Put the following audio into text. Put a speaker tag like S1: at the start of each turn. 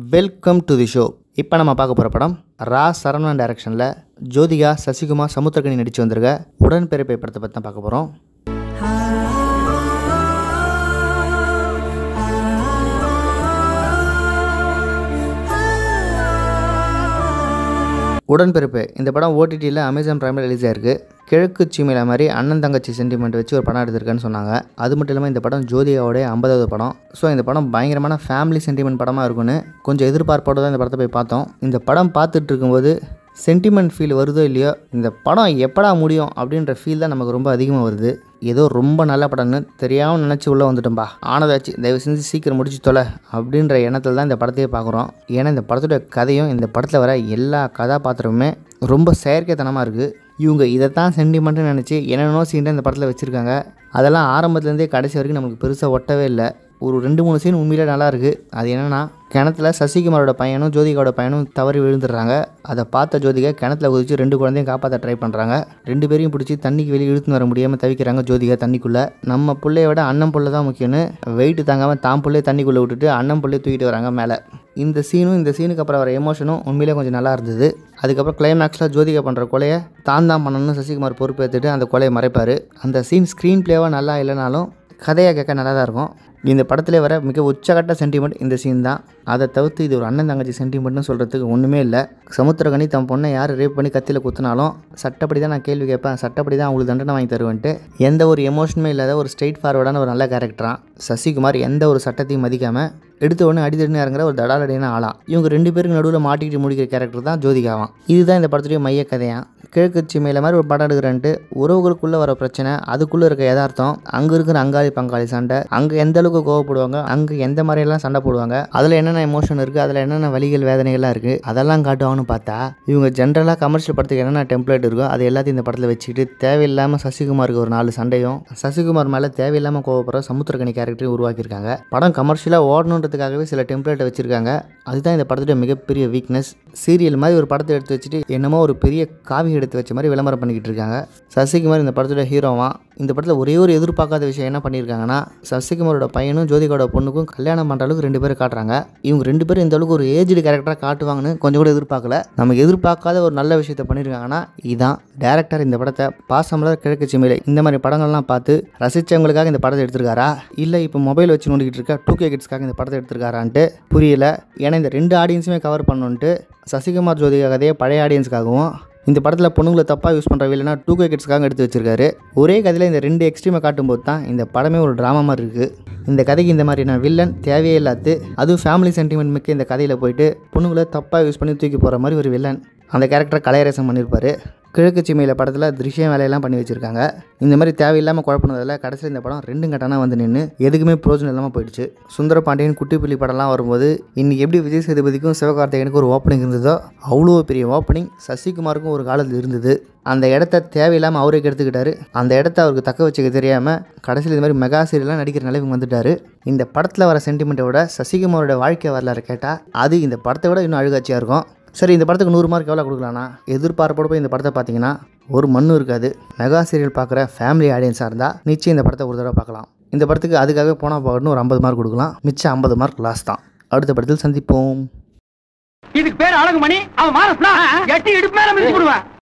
S1: welcome to the show இப்போ நம்ம பார்க்க போகிற படம் ரா சரவணன் டைரக்ஷனில் ஜோதிகா சசிகுமார் சமுத்திரகனி நடித்து வந்திருக்க உடன்பிறப்பை படத்தை பற்றி தான் பார்க்க போகிறோம் உடன்பிறப்பு இந்த படம் ஓடிடியில் அமேசான் பிரைமில் ரிலீஸ் ஆயிருக்கு கிழக்கு சீமையில மாதிரி அண்ணன் தங்கச்சி சென்டிமெண்ட் வச்சு ஒரு படம் எடுத்திருக்கேன்னு சொன்னாங்க அது மட்டும் இல்லாமல் இந்த படம் ஜோதிகாவோடைய ஐம்பதாவது படம் ஸோ இந்த படம் பயங்கரமான ஃபேமிலி சென்டிமெண்ட் படமாக இருக்கும்னு கொஞ்சம் எதிர்பார்ப்போடு தான் இந்த படத்தை போய் பார்த்தோம் இந்த படம் பார்த்துட்டு இருக்கும்போது சென்டிமெண்ட் ஃபீல் வருதோ இல்லையோ இந்த படம் எப்படா முடியும் அப்படின்ற ஃபீல் தான் நமக்கு ரொம்ப அதிகமாக வருது ஏதோ ரொம்ப நல்ல படம்னு தெரியாமல் நினச்சி உள்ளே வந்துட்டோம்பா ஆனதாச்சு தயவு செஞ்சு சீக்கிரம் முடிச்சு தொலை அப்படின்ற எண்ணத்தில் தான் இந்த படத்தையே பார்க்குறோம் ஏன்னா இந்த படத்தோட கதையும் இந்த படத்தில் வர எல்லா கதாபாத்திரமுமே ரொம்ப செயற்கைத்தனமாக இருக்குது இவங்க இதை தான் சென்டிமெண்ட்டுன்னு நினச்சி என்னென்னோ சீன் இந்த படத்தில் வச்சுருக்காங்க அதெல்லாம் ஆரம்பத்துலேருந்தே கடைசி வரைக்கும் நமக்கு பெருசாக ஒட்டவே இல்லை ஒரு ரெண்டு மூணு சீன் உண்மையிலே நல்லா இருக்குது அது என்னென்னா கிணத்துல சசிகுமாரோட பையனும் ஜோதிகாவோட பையனும் தவறி விழுந்துடுறாங்க அதை பார்த்த ஜோதிகா கிணத்துல குதிச்சு ரெண்டு குழந்தையும் காப்பாற்ற ட்ரை பண்ணுறாங்க ரெண்டு பேரையும் பிடிச்சி தண்ணிக்கு வெளியே இழுத்துன்னு வர முடியாமல் தவிக்கிறாங்க ஜோதிகா தண்ணிக்குள்ளே நம்ம பிள்ளைய விட அண்ணன் புள்ள தான் முக்கியம்னு வெயிட் தாங்காமல் தான் பிள்ளைய தண்ணிக்குள்ளே விட்டுட்டு அண்ணன் பிள்ளைய தூக்கிட்டு வராங்க மேலே இந்த சீனும் இந்த சீனுக்கு அப்புறம் வர எமோஷனும் உண்மையிலே கொஞ்சம் நல்லா இருந்தது அதுக்கப்புறம் கிளைமேக்ஸில் ஜோதிகா பண்ணுற கொலையை தான் தான் பண்ணணும்னு சசிகுமார் பொறுப்பேற்றுட்டு அந்த கொலையை மறைப்பார் அந்த சீன் ஸ்க்ரீன் பிளேவாக நல்லா இல்லைனாலும் கதையை கேட்க நல்லா தான் இருக்கும் இந்த படத்தில் வர மிக உச்சகட்ட சென்டிமெண்ட் இந்த சீன் தான் அதை தவிர்த்து இது ஒரு அண்ணன் தங்கச்சி சென்டிமெண்ட்னு சொல்கிறதுக்கு ஒன்றுமே இல்லை சமுத்திரகனி தன் பொண்ணை யார் ரேப் பண்ணி கத்தியில் குத்துனாலும் சட்டப்படி தான் நான் கேள்வி கேட்பேன் சட்டப்படி தான் அவங்களுக்கு தண்டனை வாங்கி தருவேன்ட்டு எந்த ஒரு எமோஷனுமே இல்லாத ஒரு ஸ்ட்ரெயிட் ஃபார்வர்டான ஒரு நல்ல கேரக்டரான் சசிகுமார் எந்த ஒரு சட்டத்தையும் மதிக்காமல் எடுத்த உடனே அடித்தடினு இறங்குற ஒரு தடாலடியான ஆளாம் இவங்க ரெண்டு பேருக்கு நடுவில் மாட்டிக்கிட்டு முடிக்கிற கேரக்டர் தான் ஜோதிகாவான் இதுதான் இந்த படத்துடைய மைய கதையான் கிழக்கு சீமையில் மாதிரி ஒரு படம் எடுக்கிறன்ட்டு உறவுகளுக்குள்ளே வர பிரச்சனை அதுக்குள்ளே இருக்க யதார்த்தம் அங்கே இருக்கிற அங்காளி பங்காளி சண்டை அங்கே எந்த அளவுக்கு கோவப்படுவாங்க அங்கே எந்த மாதிரியெல்லாம் சண்டை போடுவாங்க அதில் என்னென்ன எமோஷன் இருக்குது அதில் என்னென்ன வலிகள் வேதனைகள்லாம் இருக்குது அதெல்லாம் காட்டுவாங்கன்னு பார்த்தா இவங்க ஜென்ரலாக கமர்ஷியல் படத்துக்கு என்னென்ன டெம்ப்ளேட் இருக்கோ அது எல்லாத்தையும் இந்த படத்தில் வச்சுக்கிட்டு தேவையில்லாமல் சசிகுமாருக்கு ஒரு நாலு சண்டையும் சசிகுமார் மேலே தேவையில்லாமல் கோவப்படுற சமுத்திரக்கனி கேரக்டரையும் உருவாக்கியிருக்காங்க படம் கமர்ஷியலாக ஓடணுன்றதுக்காகவே சில டெம்ப்ளேட்டை வச்சுருக்காங்க அதுதான் இந்த படத்துடைய மிகப்பெரிய வீக்னஸ் சீரியல் மாதிரி ஒரு படத்தை எடுத்து வச்சுட்டு என்னமோ ஒரு பெரிய காவி எடுத்து வச்ச மாதிரி விளம்பரம் பண்ணிக்கிட்டு இருக்காங்க சசிகுமார் இந்த படத்தோட ஹீரோவான் இந்த படத்தில் ஒரே ஒரு எதிர்பார்க்காத விஷயம் என்ன பண்ணியிருக்காங்கன்னா சசிகுமாரோட பையனும் ஜோதிகாவோட பொண்ணுக்கும் கல்யாணம் பண்ணுற அளவுக்கு ரெண்டு பேரும் காட்டுறாங்க இவங்க ரெண்டு பேரும் இந்த அளவுக்கு ஒரு ஏஜ்டு கேரக்டராக காட்டுவாங்கன்னு கொஞ்சம் கூட எதிர்பார்க்கல நமக்கு எதிர்பார்க்காத ஒரு நல்ல விஷயத்த பண்ணியிருக்காங்கன்னா இதான் டேரக்டர் இந்த படத்தை பாசமலர் கிழக்கு சிமையில் இந்த மாதிரி படங்கள்லாம் பார்த்து ரசித்தவங்களுக்காக இந்த படத்தை எடுத்திருக்காரா இல்லை இப்போ மொபைல் வச்சு நோண்டிக்கிட்டு இருக்க டூ கே கிட்ஸ்க்காக இந்த படத்தை எடுத்திருக்காரான்ட்டு புரியல ஏன்னா இந்த ரெண்டு ஆடியன்ஸுமே கவர் பண்ணணுன்ட்டு சசிகுமார் ஜோதிகா கதையை பழைய ஆடியன்ஸ்க்காகவும் இந்த படத்தில் பொண்ணுங்களை தப்பாக யூஸ் பண்ணுற இல்லைனா டூ கே கிட்ஸ்க்காக எடுத்து வச்சிருக்காரு ஒரே கதையில் இந்த ரெண்டு எக்ஸ்ட்ரீமை காட்டும்போது தான் இந்த படமே ஒரு ட்ராமா மாதிரி இருக்குது இந்த கதைக்கு இந்த மாதிரியான வில்லன் தேவையே இல்லாது அதுவும் ஃபேமிலி சென்டிமெண்ட் மிக்க இந்த கதையில் போயிட்டு பொண்ணுங்களை தப்பாக யூஸ் பண்ணி தூக்கி போகிற மாதிரி ஒரு வில்லன் அந்த கேரக்டரை கலையரசம் பண்ணியிருப்பார் கிழக்கு சீமையில் படத்தில் திருஷ்யம் வேலையெல்லாம் பண்ணி வச்சுருக்காங்க இந்த மாதிரி தேவையில்லாமல் குழப்பினதில் கடைசியில் இந்த படம் ரெண்டு கட்டனா வந்து நின்று எதுக்குமே பிரோஜனம் இல்லாமல் போயிடுச்சு சுந்தர பாண்டியன் குட்டிப்புலி படம்லாம் வரும்போது இன்றைக்கி எப்படி விஜய் சேதுபதிக்கும் சிவகார்த்திகேயனுக்கும் ஒரு ஓப்பனிங் இருந்ததோ அவ்வளோ பெரிய ஓப்பனிங் சசிகுமாருக்கும் ஒரு காலத்தில் இருந்தது அந்த இடத்த தேவையில்லாமல் அவரே எடுத்துக்கிட்டாரு அந்த இடத்த அவருக்கு தக்க வச்சுக்க தெரியாமல் கடைசியில் இந்த மாதிரி மெகா சீரியலாம் நடிக்கிற நிலைமைக்கு வந்துட்டார் இந்த படத்தில் வர சென்டிமெண்ட்டை விட சசிகுமாரோட வாழ்க்கை வரலாறு கேட்டால் அது இந்த படத்தை விட இன்னும் அழுகாட்சியாக இருக்கும் சரி இந்த படத்துக்கு நூறு மார்க் எவ்வளோ கொடுக்கலாம்னா எதிர்பார்ப்போட போய் இந்த படத்தை பார்த்தீங்கன்னா ஒரு மண்ணும் இருக்காது மெகா சீரியல் பார்க்குற ஃபேமிலி ஆடியன்ஸாக இருந்தால் நிச்சயம் இந்த படத்தை ஒரு தடவை பார்க்கலாம் இந்த படத்துக்கு அதுக்காகவே போனால் போகணும்னு ஒரு ஐம்பது மார்க் கொடுக்கலாம் மிச்சம் ஐம்பது மார்க் லாஸ் தான் அடுத்த படத்தில் சந்திப்போம்
S2: இதுக்கு பேர் அழகுமணி அவன் மாரஸ்னா எட்டி இடுப்பு மேல மிதிச்சு விடுவேன்